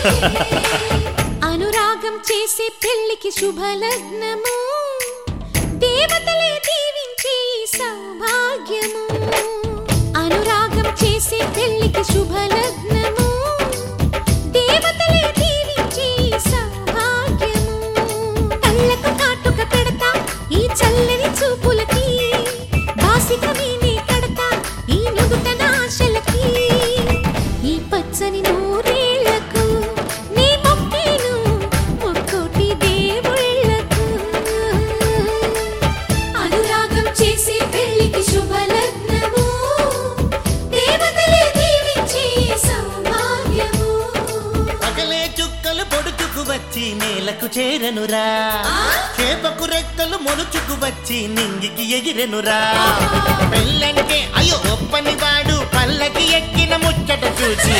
అనురాగం చేసే పెళ్లికి శుభలగ్నము దేవతలే దీవించే ఈ సౌభాగ్యము అనురాగం చేసే పెళ్లికి శుభలగ్నము దేవతలే దీవించే ఈ సౌభాగ్యము కళ్ళకు కాటుక పెడతా ఈ చల్లని చూపులకి బాసిక నేనే కడతా ఈ నుదుటన ఆశలకి ఈ పచ్చని నూరేళ్లకు నీ మొక్కేను ముక్కోటి దేవుళ్ళకు అనురాగం చేసే పెళ్లికి శుభలగ్నము దేవతలే దీవించే సౌభాగ్యము పగలే చుక్కలు పొడుచుకు వచ్చి నేలకు చేరనురా చేపకు రెక్కలు మొలుచుకు వచ్చి నింగికి ఎగిరెనురా పెళ్ళంటే అయ్యో ఒప్పని వాడు పల్లకి ఎక్కిన ముచ్చట చూసి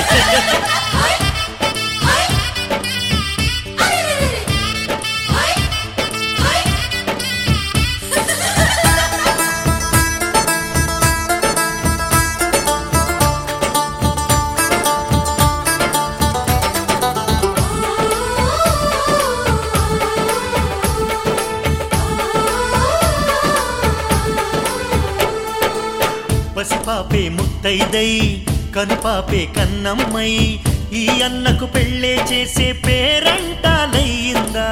పసిపాపే ముత్తైదై కనుపాపే కన్నమ్మై ఈ అన్నకు పెళ్ళే చేసే పేరంటాలయ్యిందా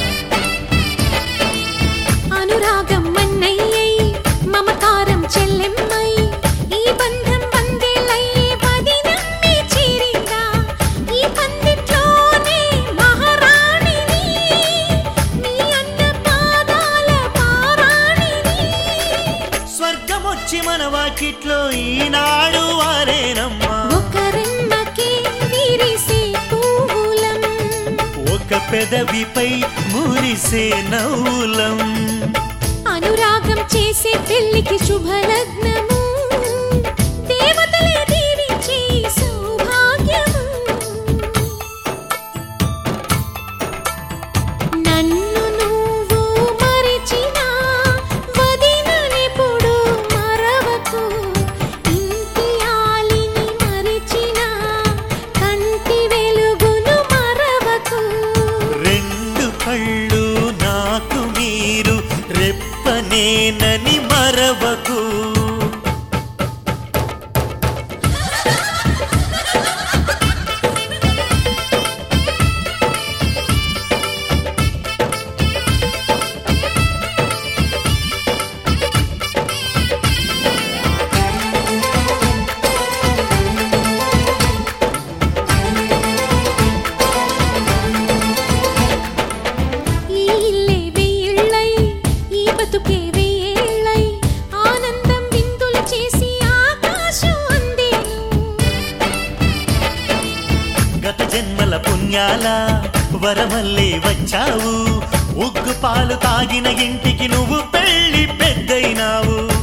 అనురాగం మన్నయ్యై మమకారం చెల్లెమ్మై ఈ బంధం వందేలయ్యే పదినమ్మి చేరిందా ఈ పందిట్లోనే మహారాణిని నీ అన్న పాదాల పారాణిని స్వర్గమొచ్చి మన వాకిట్లో ఈనాడు వారేనమ్మా ఒకరెమ్మకే విరిసే పూలం ఒక పెదవిపై మురిసే నవ్వులం అనురాగం చేసే పెళ్లికి శుభలగ్నము దేవతలే దీవించే సౌభాగ్యము నన్ను నువ్వు మరిచినా వదిననెప్పుడు మరవకు ఇంటి ఆలిని మరిచినా కంటి వెలుగును మరవకు రెండు కళ్ళు నాకు మీరు రెప్పనేనని మరవకు ఈ ఇల్లే వెయ్యిళ్ళై ఈ బతుకే వెయ్యేళ్ళై ఆనందం విందులు చేసి ఆకాశం అందేను గత జన్మల పుణ్యాల వరమల్లే వచ్చావు ఉగ్గు పాలు తాగిన ఇంటికి నువ్వు పెళ్లి పెద్దయినావు